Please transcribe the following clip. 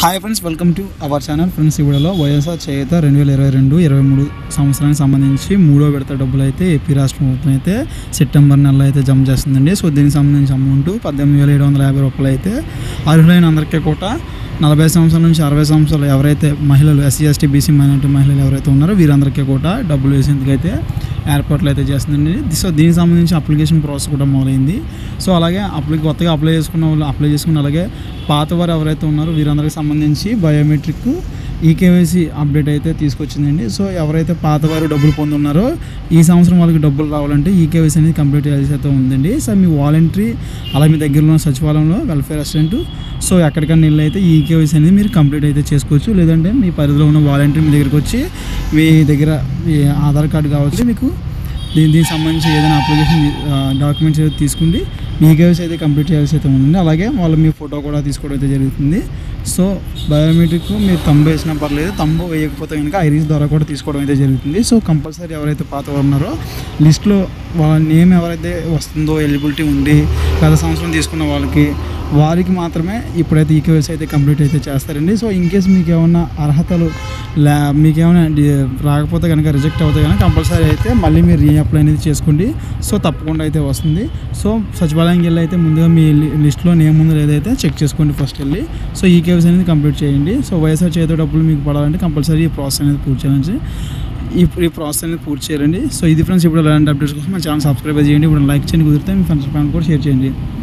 hi friends welcome to our channel friends ఈ వీడియోలో వైఎస్ఆర్ చేత రెండు వేల ఇరవై రెండు ఇరవై మూడు సంవత్సరానికి సంబంధించి మూడో విడత డబ్బులు అయితే ఏపీ రాష్ట్ర ప్రభుత్వం అయితే సెప్టెంబర్ నెలలో అయితే జమ చేస్తుందండి సో దీనికి సంబంధించి అమౌంట్ పద్దెనిమిది వేల ఏడు వందల యాభై రూపాయలు అయితే అర్హులైన అందరికీ కూడా నలభై సంవత్సరాల నుంచి అరవై సంవత్సరాలు ఎవరైతే మహిళలు ఎస్సీ ఎస్టీ బీసీ మైనారిటీ మహిళలు ఎవరైతే ఉన్నారో వీరందరికీ కూడా డబ్బులు వేసేందుకైతే ఏర్పాట్లు అయితే చేస్తుందండి సో దీనికి సంబంధించి అప్లికేషన్ ప్రాసెస్ కూడా మొదలైంది సో అలాగే అప్లై కొత్తగా అప్లై చేసుకున్న వాళ్ళు అప్లై చేసుకున్న అలాగే పాత వారు ఎవరైతే ఉన్నారో వీరందరికి సంబంధించి బయోమెట్రిక్ ఈకేవైసీ అప్డేట్ అయితే తీసుకొచ్చిందండి సో ఎవరైతే పాతవారు డబ్బులు పొందున్నారో ఈ సంవత్సరం వాళ్ళకి డబ్బులు రావాలంటే ఈకేవైసీ అనేది కంప్లీట్ చేయాల్సి అయితే ఉందండి సో మీ వాలంటరీ అలా మీ దగ్గరలో ఉన్న సచివాలయంలో వెల్ఫేర్ అసిస్టెంట్ సో ఎక్కడికైనా వెళ్ళి అయితే ఈ ఈకేవైసీ అనేది మీరు కంప్లీట్ అయితే చేసుకోవచ్చు లేదంటే మీ పరిధిలో ఉన్న వాలంటరీ మీ దగ్గరికి వచ్చి మీ దగ్గర మీ ఆధార్ కార్డు కావచ్చు మీకు దీని దీనికి సంబంధించి ఏదైనా అప్లికేషన్ డాక్యుమెంట్స్ ఏదైతే తీసుకుండి మీ కేవైసీ అయితే కంప్లీట్ చేయాల్సి అయితే ఉందండి అలాగే వాళ్ళు మీ ఫోటో కూడా తీసుకోవడం అయితే జరుగుతుంది సో బయోమెట్రిక్ మీరు తంబు వేసినా పర్లేదు తంబు వేయకపోతే కనుక ఐరీస్ ద్వారా కూడా తీసుకోవడం అయితే జరుగుతుంది సో కంపల్సరీ ఎవరైతే పాత వారు ఉన్నారో లిస్ట్లో వాళ్ళ నేమ్ ఎవరైతే వస్తుందో ఎలిజిబిలిటీ ఉండి గత సంవత్సరం తీసుకున్న వాళ్ళకి వారికి మాత్రమే ఇప్పుడైతే ఈకేవైసీ అయితే కంప్లీట్ అయితే చేస్తారండి సో ఇన్ కేస్ మీకు ఏమైనా అర్హతలు లే మీకు ఏమైనా డి- రాకపోతే కనుక రిజెక్ట్ అవుతే కనుక కంపల్సరీ అయితే మళ్ళీ మీరు రీఅప్లై అనేది చేసుకోండి సో తప్పకుండా అయితే వస్తుంది సో సచివాలయంకి వెళ్ళి అయితే ముందుగా మీ లి- లిస్ట్లో నేమ్ ఉందో లేదైతే చెక్ చేసుకోండి ఫస్ట్ వెళ్ళి సో ఈ కేవైసీ అనేది కంప్లీట్ చేయండి సో వైఎస్ఆర్ చేతితో డబ్బులు మీకు పడాలంటే కంపల్సరీ ఈ ప్రాసెస్ అనేది పూర్తి చేయాలి ఈ ఈ ప్రాసెస్ అనేది పూర్తి చేయాలండి సో ఇది ఫ్రెండ్స్ ఇప్పుడు ఇలాంటి అప్డేట్స్ కోసం మా ఛానల్ సబ్స్క్రైబ్ చేయండి ఇప్పుడు లైక్ చేయండి కుదిరితే మీ ఫ్రెండ్స్ ఫ్రెండ్ కూడా షేర్ చేయండి